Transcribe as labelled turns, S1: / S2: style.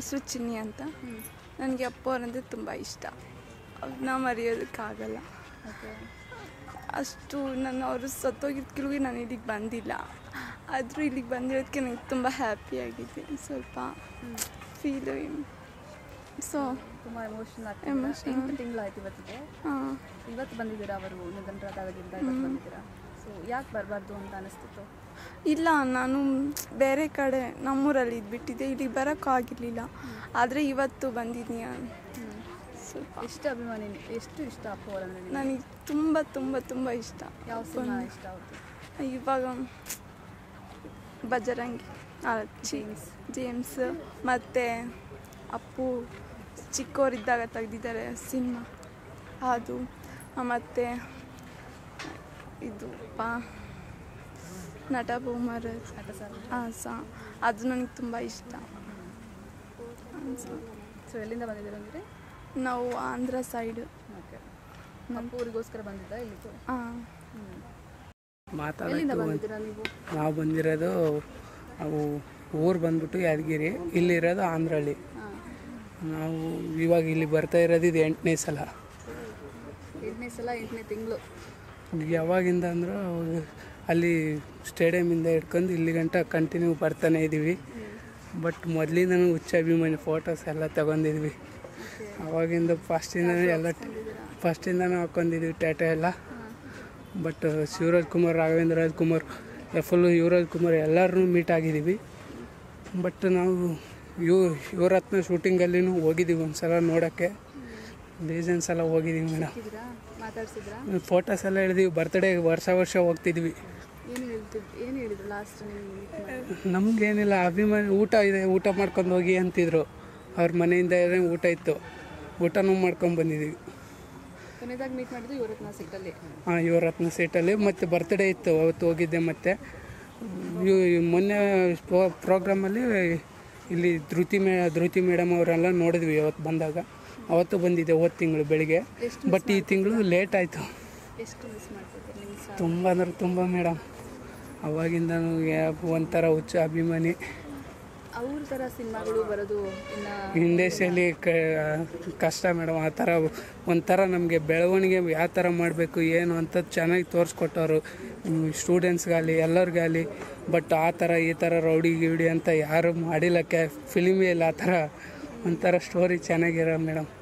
S1: ಹೆಸರು ಚಿನ್ನಿ ಅಂತ ನನಗೆ ಅಪ್ಪ ಅವರಂದರೆ ತುಂಬ ಇಷ್ಟ ಅವ್ರನ್ನ ಮರೆಯೋದಕ್ಕಾಗಲ್ಲ
S2: ಓಕೆ
S1: ಅಷ್ಟು ನನ್ನ ಅವರು ಸತ್ತೋಗಿದ್ದಕ್ಕಿಲ್ವಿ ನಾನು ಇಲ್ಲಿಗೆ ಬಂದಿಲ್ಲ ಆದರೂ ಇಲ್ಲಿಗೆ ಬಂದಿರೋದಕ್ಕೆ ನನಗೆ ತುಂಬ ಹ್ಯಾಪಿ ಆಗಿದೆ ಸ್ವಲ್ಪ ಫೀಲು ಸೊ
S2: ತುಂಬ ಎಮೋಷನಲ್
S1: Emotional.
S2: ಆಗ್ತದೆ ಎಂಟು ತಿಂಗಳಾಯ್ತು ಇವತ್ತಿಗೆ
S1: ಹಾಂ
S2: ಇವತ್ತು ಬಂದಿದ್ದೀರಾ ಅವರು ನಿಧನರಾದಾಗದಿಂದ ಇವತ್ತು ಬಂದಿದ್ದೀರಾ ಸೊ ಯಾಕೆ ಬರಬಾರ್ದು ಅಂತ ಅನಿಸ್ತಿತ್ತು
S1: ಇಲ್ಲ ನಾನು ಬೇರೆ ಕಡೆ ನಮ್ಮೂರಲ್ಲಿ ಇದ್ಬಿಟ್ಟಿದ್ದೆ ಇಲ್ಲಿಗೆ ಬರೋಕ್ಕಾಗಿರಲಿಲ್ಲ ಆದರೆ ಇವತ್ತು ಬಂದಿದ್ದೀನಿ ಸ್ವಲ್ಪ
S2: ಎಷ್ಟು ಅಭಿಮಾನಿ ಎಷ್ಟು ಇಷ್ಟ ಅಪ್ಪ ಅವರಂದ್ರೆ ನಿಮ್ಗೆ?
S1: ನನಗೆ ತುಂಬ ತುಂಬ ತುಂಬ ಇಷ್ಟ
S2: ಯಾವ ಸಿನಿಮಾ ಇಷ್ಟ ಅವ್ರದ್ದು
S1: ಇವಾಗ ಬಜರಂಗಿ
S2: ಜೇಮ್ಸ್.
S1: ಜೇಮ್ಸ್ ಮತ್ತು ಅಪ್ಪು ಚಿಕ್ಕವರಿದ್ದಾಗ ತೆಗ್ದಿದ್ದಾರೆ ಸಿನಿಮಾ ಅದು ಮತ್ತು ಇದು ಪಾ ನಟ ಬೊಮ್ಮರ
S2: ನಟ ಸರ್
S1: ಹಾಂ ಸಹ ಅದು ನನಗೆ ತುಂಬ ಇಷ್ಟ
S2: ಸೊ ಎಲ್ಲಿಂದ ಬಂದಿದ್ದೀರಾ ಅಂದರೆ
S1: ನಾವು ಆಂಧ್ರ ಸೈಡ್
S2: ಓಕೆ ಅಪ್ಪ ಊರಿಗೋಸ್ಕರ ಬಂದಿದ್ದ ಇಲ್ಲಿಗೂ
S1: ಹಾಂ
S2: ಎಲ್ಲಿಂದ
S3: ಮಾತಾಡೋದು
S2: ಬಂದಿದ್ದೀರಾ ನೀವು
S3: ನಾವು ಬಂದಿರೋದು ಅವು ಊರು ಬಂದ್ಬಿಟ್ಟು ಯಾದಗಿರಿ ಇಲ್ಲಿರೋದು ಆಂಧ್ರಹಳ್ಳಿ
S2: ಹಾಂ
S3: ನಾವು ಇವಾಗ ಇಲ್ಲಿ ಬರ್ತಾ ಇರೋದು ಇದು ಎಂಟನೇ ಸಲ
S2: ಎಂಟನೇ ಸಲ ಎಂಟನೇ ತಿಂಗಳು
S3: ಯಾವಾಗಿಂದ ಅಂದ್ರೆ ಅವಾಗ ಅಲ್ಲಿ ಸ್ಟೇಡಿಯಮಿಂದ ಹಿಡ್ಕೊಂಡು ಇಲ್ಲಿ ಗಂಟ ಕಂಟಿನ್ಯೂ ಬರ್ತಾನೆ ಇದ್ದೀವಿ ಬಟ್ ಮೊದಲಿಂದನೂ ಹುಚ್ಚ ಅಭಿಮಾನಿ ಫೋಟೋಸ್ ಎಲ್ಲ ತಗೊಂಡಿದ್ವಿ ಅವಾಗಿಂದ ಫಸ್ಟಿಂದ ಎಲ್ಲ ಫಸ್ಟಿಂದನೂ ಹಾಕ್ಕೊಂಡಿದ್ವಿ ಟ್ಯಾಟೋ ಎಲ್ಲ ಬಟ್ ಶಿವರಾಜ್ ಕುಮಾರ್ ರಾಘವೇಂದ್ರ ರಾಜ್ ಕುಮಾರ್ ಫುಲ್ಲು ಯುವರಾಜ್ ಕುಮಾರ್ ಎಲ್ಲರನ್ನೂ ಮೀಟ್ ಆಗಿದ್ದೀವಿ ಬಟ್ ನಾವು ಯು ಯುವರತ್ನ ಶೂಟಿಂಗಲ್ಲಿನೂ ಹೋಗಿದ್ದೀವಿ ಒಂದು ಸಲ ನೋಡೋಕ್ಕೆ ಲೀಸನ್ಸ್ ಎಲ್ಲ ಹೋಗಿದ್ದೀವಿ ಮೇಡಮ್
S2: ಇದ್ದೀರಾ ಮಾತಾಡ್ಸಿದ್ರಾ
S3: ಫೋಟೋಸ್ ಎಲ್ಲ ಹಿಡಿದೀವಿ ಬರ್ತ್ಡೇ ವರ್ಷ ವರ್ಷ ಹೋಗ್ತಿದ್ವಿ
S2: ಏನು ಹೇಳ್ತಿದ್ ಏನು ಹೇಳಿದ್ರು ಲಾಸ್ಟ್ ನೀವು
S3: ನಮಗೇನಿಲ್ಲ ಅಭಿಮಾನಿ ಊಟ ಇದೆ ಊಟ ಮಾಡ್ಕೊಂಡು ಹೋಗಿ ಅಂತಿದ್ರು ಅವ್ರ ಮನೆಯಿಂದ ಏನೇ ಊಟ ಇತ್ತು ಊಟನೂ ಮಾಡ್ಕೊಂಡು ಬಂದಿದ್ದೀವಿ
S2: ಕೊನೆಯದಾಗಿ ಮೀಟ್ ಮಾಡಿದ್ದು ಇವರತ್ನ ಸಿಟ್ಟಲ್ಲಿ
S3: ಹಾಂ ಯುವರತ್ನ ಸೀಟಲ್ಲಿ ಮತ್ತು ಬರ್ತ್ಡೇ ಇತ್ತು ಅವತ್ತು ಹೋಗಿದ್ದೆ ಮತ್ತು ಇವ್- ಇವ್ ಮೊನ್ನೆ ಪ್ರೋಗ್ರಾಮಲ್ಲಿ ಇಲ್ಲಿ ಧೃತಿ ಮೇ ಧೃತಿ ಮೇಡಮ್ ಅವರೆಲ್ಲ ನೋಡಿದ್ವಿ ಅವತ್ತು ಬಂದಾಗ ಅವತ್ತು ಬಂದಿದ್ದೆ ಹೋದ ತಿಂಗಳು ಬೆಳಿಗ್ಗೆ ಬಟ್ ಈ ತಿಂಗಳು ಲೇಟ್ ಆಯಿತು
S2: ಎಷ್ಟು ಮಿಸ್ ಮಾಡ್ತಿದ್ದೀರಿ ನಿಮ್ಮ ಸಹ
S3: ತುಂಬ ಅಂದ್ರೆ ತುಂಬ ಮೇಡಮ್ ಅವಾಗಿಂದನೂ ಯಾ- ಒಂಥರ ಹುಚ್ಚ ಅಭಿಮಾನಿ
S2: ಅವ್ರ ಥರ ಸಿನಿಮಾಗಳು ಬರೋದು ಇನ್ನು
S3: ಇಂಡಸ್ಟ್ರಿಯಲ್ಲಿ ಕಷ್ಟ ಮೇಡಮ್ ಆ ಥರ ಒಂಥರ ನಮಗೆ ಬೆಳವಣಿಗೆ ಯಾವ ಥರ ಮಾಡಬೇಕು ಏನು ಅಂತ ಚೆನ್ನಾಗಿ ತೋರಿಸ್ಕೊಟ್ಟವರು ಸ್ಟೂಡೆಂಟ್ಸ್ಗಾಗಲಿ ಎಲ್ಲರಿಗಾಗಲಿ ಬಟ್ ಆ ಥರ ಈ ಥರ ರೌಡಿ ಗಿಡಿ ಅಂತ ಯಾರು ಮಾಡಿಲ್ಲ ಕ್ಯಾ ಫಿಲಿಮೇ ಇಲ್ಲ ಆ ಥರ ಒಂಥರ ಸ್ಟೋರಿ ಚೆನ್ನಾಗಿರೋ ಮೇಡಮ್